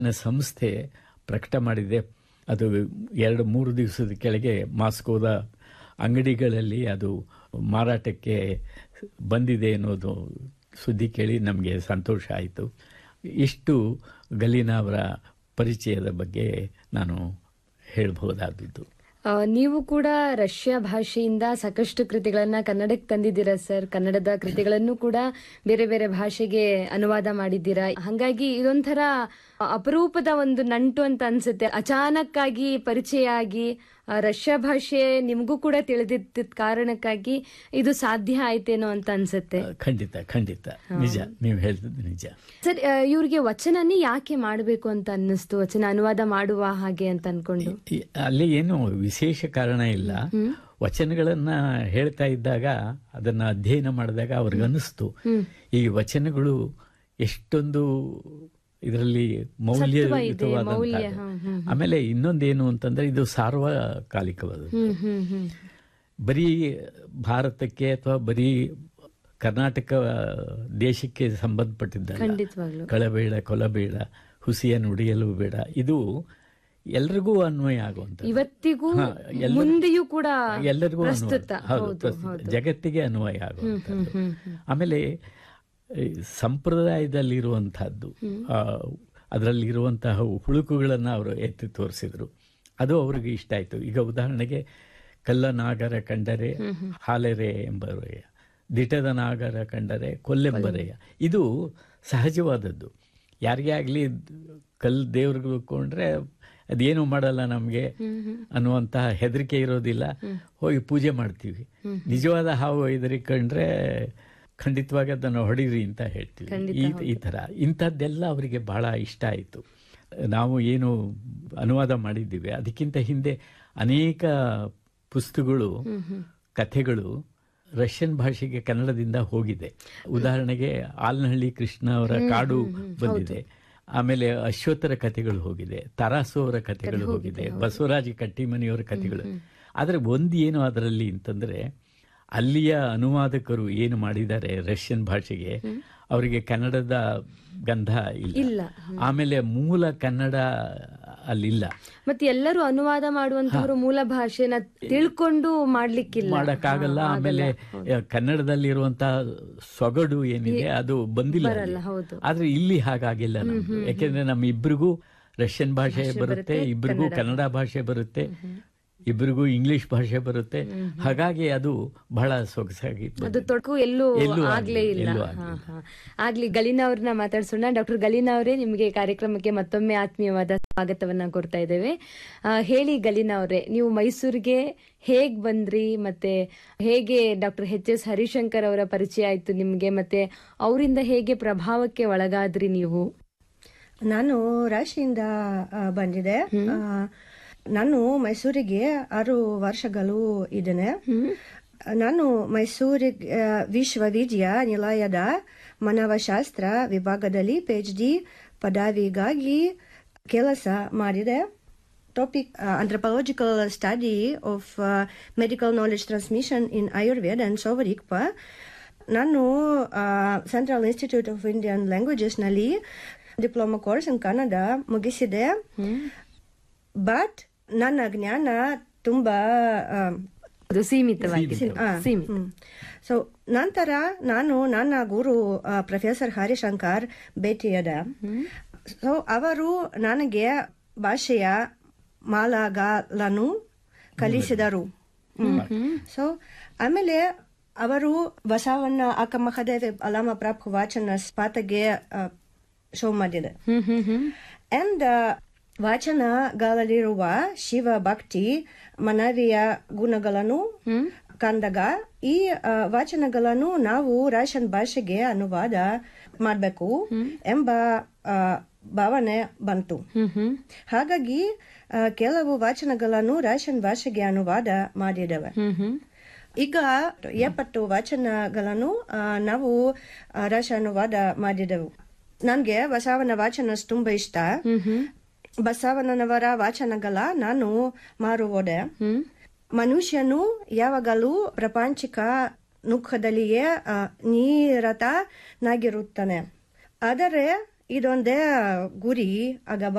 ನ ಸಂಸ್ಥೆ ಪ್ರಕಟ ಮಾಡಿದೆ ಅದು ಎರಡು ಮೂರು ದಿವಸದ ಕೆಳಗೆ ಮಾಸ್ಕೋದ ಅಂಗಡಿಗಳಲ್ಲಿ ಅದು ಮಾರಾಟಕ್ಕೆ ಬಂದಿದೆ ಅನ್ನೋದು ಸುದ್ದಿ ಕೇಳಿ ನಮಗೆ ಸಂತೋಷ ಆಯಿತು ಇಷ್ಟು ಗಲೀನಾ ಅವರ ಪರಿಚಯದ ಬಗ್ಗೆ ನಾನು ಹೇಳಬಹುದಾದದ್ದು ಆ, ನೀವು ಕೂಡ ರಷ್ಯಾ ಭಾಷೆಯಿಂದ ಸಾಕಷ್ಟು ಕೃತಿಗಳನ್ನ ಕನ್ನಡಕ್ಕೆ ತಂದಿದ್ದೀರಾ ಸರ್ ಕನ್ನಡದ ಕೃತಿಗಳನ್ನು ಕೂಡ ಬೇರೆ ಬೇರೆ ಭಾಷೆಗೆ ಅನುವಾದ ಮಾಡಿದ್ದೀರಾ ಹಾಗಾಗಿ ಇದೊಂಥರ ಅಪರೂಪದ ಒಂದು ನಂಟು ಅಂತ ಅನ್ಸುತ್ತೆ ಅಚಾನಕ್ಕಾಗಿ ಪರಿಚಯ ಆಗಿ ಆ, ರಷ್ಯಾ ಭಾಷೆ ನಿಮಗೂ ಕೂಡ ತಿಳಿದಿದ್ದ ಕಾರಣಕ್ಕಾಗಿ ಇದು ಸಾಧ್ಯ ಆಯ್ತೇನೋ ಅಂತ ಅನ್ಸುತ್ತೆ ಖಂಡಿತ ಖಂಡಿತ ನಿಜ ನೀವು ಹೇಳಿದ್ದು ನಿಜ ಸರ್ ಆ, ಇವ್ರಿಗೆ ವಚನನೇ ಯಾಕೆ ಮಾಡಬೇಕು ಅಂತ ಅನ್ನಿಸ್ತು ವಚನ ಅನುವಾದ ಮಾಡುವ ಹಾಗೆ ಅಂತ ಅನ್ಕೊಂಡು ಈ- ಅಲ್ಲಿ ಏನು ವಿಶೇಷ ಕಾರಣ ಇಲ್ಲ ವಚನಗಳನ್ನ ಹೇಳ್ತಾ ಇದ್ದಾಗ ಅದನ್ನ ಅಧ್ಯಯನ ಮಾಡಿದಾಗ ಅವ್ರಿಗೆ ಅನ್ನಿಸ್ತು ಈ ವಚನಗಳು ಎಷ್ಟೊಂದು ಇದರಲ್ಲಿ ಮೌಲ್ಯಯುತವಾದಂತಹ ಆಮೇಲೆ ಇನ್ನೊಂದೇನು ಅಂತಂದ್ರೆ ಇದು ಸಾರ್ವಕಾಲಿಕವಾದ ಹ್ಮ್ ಹ್ಮ್ ಹ್ಮ್ ಬರೀ ಭಾರತಕ್ಕೆ ಅಥವಾ ಬರೀ ಕರ್ನಾಟಕ ದೇಶಕ್ಕೆ ಸಂಬಂಧಪಟ್ಟಿದ್ದಲ್ಲ ಖಂಡಿತವಾಗ್ಲು ಕಳಬೇಡ ಕೊಲಬೇಡ ಹುಸಿಯ ನುಡಿಯಲು ಬೇಡ ಇದು ಎಲ್ರಿಗೂ ಅನ್ವಯ ಆಗುವಂತ ಇವತ್ತಿಗೂ ಹಾ, ಎಲ್ಲ- ಮುಂದೆಯೂ ಕೂಡ ಎಲ್ಲರಿಗೂ ಅನ್ವಯ ಪ್ರಸ್ತುತ ಹೌದು ಹೌದು ಪ್ರಸ್ತುತ. ಜಗತ್ತಿಗೆ ಅನ್ವಯ ಆಗುವಂಥದ್ದು ಹ್ಮ್, ಆಮೇಲೆ ಈ ಸಂಪ್ರದಾಯದಲ್ಲಿರುವಂತಹದ್ದು ಆ, ಅದರಲ್ಲಿರುವಂತಹ ಹುಳುಕುಗಳನ್ನು ಅವರು ಎತ್ತಿ ತೋರಿಸಿದ್ರು ಅದು ಅವ್ರಿಗೆ ಇಷ್ಟ ಆಯ್ತು ಈಗ ಉದಾಹರಣೆಗೆ ಕಲ್ಲ ನಾಗರ ಕಂಡರೆ ಹಾಲೆರೆ ಎಂಬರೆಯ ದಿಟದ ನಾಗರ ಕಂಡರೆ ಕೊಲ್ಲೆಂಬರೆಯ ಇದು ಸಹಜವಾದದ್ದು ಯಾರಿಗೇ ಆಗಲಿ ಕಲ್ಲು ದೇವ್ರಿಗೆ ಕೊಂಡ್ರೆ ಅದೇನು ಮಾಡಲ್ಲ ನಮಗೆ ಅನ್ನುವಂತಹ ಹೆದರಿಕೆ ಇರೋದಿಲ್ಲ ಹೋಗಿ ಪೂಜೆ ಮಾಡ್ತೀವಿ ನಿಜವಾದ ಹಾವು ಹೆದರಿಕೊಂಡ್ರೆ ಖಂಡಿತವಾಗಿ ಅದನ್ನು ಹೊಡೀರಿ ಅಂತ ಹೇಳ್ತೀವಿ ಈ ಈ ಥರ ಇಂಥದ್ದೆಲ್ಲ ಅವರಿಗೆ ಬಹಳ ಇಷ್ಟ ಆಯಿತು ನಾವು ಏನು ಅನುವಾದ ಮಾಡಿದ್ದೀವಿ ಅದಕ್ಕಿಂತ ಹಿಂದೆ ಅನೇಕ ಪುಸ್ತಕಗಳು ಕಥೆಗಳು ರಷ್ಯನ್ ಭಾಷೆಗೆ ಕನ್ನಡದಿಂದ ಹೋಗಿದೆ ಉದಾಹರಣೆಗೆ ಆಲ್ನಹಳ್ಳಿ ಕೃಷ್ಣ ಅವರ ಕಾಡು ಬಂದಿದೆ ಆಮೇಲೆ ಅಶ್ವತ್ಥರ ಕಥೆಗಳು ಹೋಗಿದೆ ತರಾಸು ಅವರ ಕಥೆಗಳು ಹೋಗಿದೆ ಬಸವರಾಜ ಕಟ್ಟಿಮನಿಯವರ ಕಥೆಗಳು ಆದರೆ ಒಂದು ಏನು ಅದರಲ್ಲಿ ಅಂತಂದ್ರೆ ಅಲ್ಲಿಯ ಅನುವಾದಕರು ಏನು ಮಾಡಿದ್ದಾರೆ ರಷ್ಯನ್ ಭಾಷೆಗೆ ಅವರಿಗೆ ಕನ್ನಡದ ಗಂಧ ಇಲ್ಲ ಇಲ್ಲ ಆಮೇಲೆ ಮೂಲ ಕನ್ನಡ ಅಲ್ಲಿಲ್ಲ ಮತ್ತೆ ಎಲ್ಲರೂ ಅನುವಾದ ಮಾಡುವಂತವರು ಮೂಲ ಭಾಷೆನ ತಿಳ್ಕೊಂಡು ಮಾಡ್ಲಿಕ್ಕಿಲ್ಲ ಮಾಡಕ್ಕಾಗಲ್ಲ ಆಮೇಲೆ ಕನ್ನಡದಲ್ಲಿರುವಂತಹ ಸೊಗಡು ಏನಿದೆ ಅದು ಬಂದಿಲ್ಲ ಅಲ್ಲಿ. ಹೌದು ಆದ್ರೆ ಇಲ್ಲಿ ಹಾಗಾಗಿಲ್ಲ ನಮ್ದು ಯಾಕೆಂದ್ರೆ ನಮ್ಮ ಇಬ್ರಿಗೂ ರಷ್ಯನ್ ಭಾಷೆ ಬರುತ್ತೆ ಇಬ್ರಿಗೂ ಕನ್ನಡ ಭಾಷೆ ಬರುತ್ತೆ ಇಬ್ರಿಗೂ ಇಂಗ್ಲಿಷ್ ಭಾಷೆ ಬರುತ್ತೆ ಹಾಗಾಗಿ ಅದು ಬಹಳ ಸೊಗಸಾಗಿ ಅದು ಬಂದಿದೆ. ತೊಡಕು ಎಲ್ಲೂ ಎಲ್ಲೂ ಆಗ್ಲೇ ಆಗ್ಲಿ- ಇಲ್ಲ ಎಲ್ಲೂ ಹಾ, ಹಾ. ಆಗ್ಲಿ ಗಲೀನಾ ಅವ್ರನ್ನ ಮಾತಾಡ್ಸೋಣ ಡಾಕ್ಟರ್ ಗಲೀನಾ ಅವರೇ ನಿಮಗೆ ಕಾರ್ಯಕ್ರಮಕ್ಕೆ ಮತ್ತೊಮ್ಮೆ ಆತ್ಮೀಯವಾದ ಸ್ವಾಗತವನ್ನ ಕೊಡ್ತಾ ಇದ್ದೇವೆ ಆ, ಹೇಳಿ ಗಲೀನಾ ಅವರೇ ನೀವು ಮೈಸೂರಿಗೆ ಹೇಗ್ ಬಂದ್ರಿ ಮತ್ತೆ ಹೇಗೆ ಡಾಕ್ಟರ್ ಎಚ್ ಎಸ್ ಹರಿಶಂಕರ್ ಅವರ ಪರಿಚಯ ಆಯ್ತು ನಿಮ್ಗೆ ಮತ್ತೆ ಅವರಿಂದ ಹೇಗೆ ಪ್ರಭಾವಕ್ಕೆ ಒಳಗಾದ್ರಿ ನೀವು ನಾನು ರಾಶಿಯಿಂದ ಆ, ಬಂದಿದೆ ಆ, ನಾನು ಮೈಸೂರಿಗೆ ಆರು ವರ್ಷಗಳು ಇದ್ದೇನೆ ನಾನು ಮೈಸೂರಿಗೆ ಆ, ವಿಶ್ವವಿದ್ಯಾನಿಲಯದ ಮಾನವಶಾಸ್ತ್ರ ವಿಭಾಗದಲ್ಲಿ ಪಿ ಡಿ ಪದವಿಗಾಗಿ ಕೆಲಸ ಮಾಡಿದೆ topic uh, anthropological study of uh, medical knowledge transmission in Ayurveda and Sovarikpa. ನಾನು central institute of Indian languages ನಲ್ಲಿ ಡಿಪ್ಲೊಮಾ ಕೋರ್ಸ್ ಇನ್ ಕನ್ನಡ ಮುಗಿಸಿದೆ ಬಟ್ ನನ್ನ ಜ್ಞಾನ ತುಂಬಾ ಆ, ಅದು ಸೀಮಿತವಾಗಿದೆ ಸೀಮಿತ ಸೊ ನಂತರ ನಾನು ನನ್ನ ಗುರು ಪ್ರೊಫೆಸರ್ ಹರಿಶಂಕರ್ ಭೇಟಿಯಾದ ಸೊ ಅವರು ನನಗೆ ಭಾಷೆಯ ಮಾಲಾಗಳನ್ನು ಕಲಿಸಿದರು ಸೊ ಆಮೇಲೆ ಅವರು ಬಸವಣ್ಣ ಅಕ್ಕ ಮಹದೇವ ಅಲಾಮ ಪ್ರಾಪ್ ವಾಚನ ಸ್ಪಾತಗೆ ಶೋ ಮಾಡಿದೆ ಹ್ಮ್ ಹ್ಮ್ ಹ್ಮ್ ಅಂಡ್ ವಾಚನಗಳಲ್ಲಿರುವ ಶಿವ ಭಕ್ತಿ ಮನವಿಯ ಗುಣಗಳನ್ನು ಕಂಡಾಗ ಈ ಆ, ವಾಚನಗಳನ್ನು ನಾವು ರಾಶನ್ ಭಾಷೆಗೆ ಅನುವಾದ ಮಾಡಬೇಕು ಎಂಬ ಆ, ಭಾವನೆ ಬಂತು ಹ್ಮ್ ಹ್ಮ್ ಹಾಗಾಗಿ ಆ, ಕೆಲವು ವಾಚನಗಳನ್ನು ರಾಶನ್ ಭಾಷೆಗೆ ಅನುವಾದ ಮಾಡಿದ್ದೇವೆ ಹ್ಮ್ ಹ್ಮ್ ಈಗ ಎಪ್ಪತ್ತು ವಾಚನಗಳನ್ನು ಆ, ನಾವು ಆ, ರಾಶ ಅನುವಾದ ಮಾಡಿದೆವು ನನಗೆ ಬಸವನ ವಾಚನ ತುಂಬಾ ಇಷ್ಟ ಬಸವಣ್ಣನವರ ವಾಚನಗಳ ನಾನು ಮಾರುವುದೆ ಹ್ಮ್ ಮನುಷ್ಯನು ಯಾವಾಗಲೂ ಪ್ರಪಂಚಿಕ ನುಖದಲ್ಲಿಯೇ ಆ, ನಿರತನಾಗಿರುತ್ತಾನೆ ಆದರೆ ಇದೊಂದೇ ಗುರಿ ಆಗ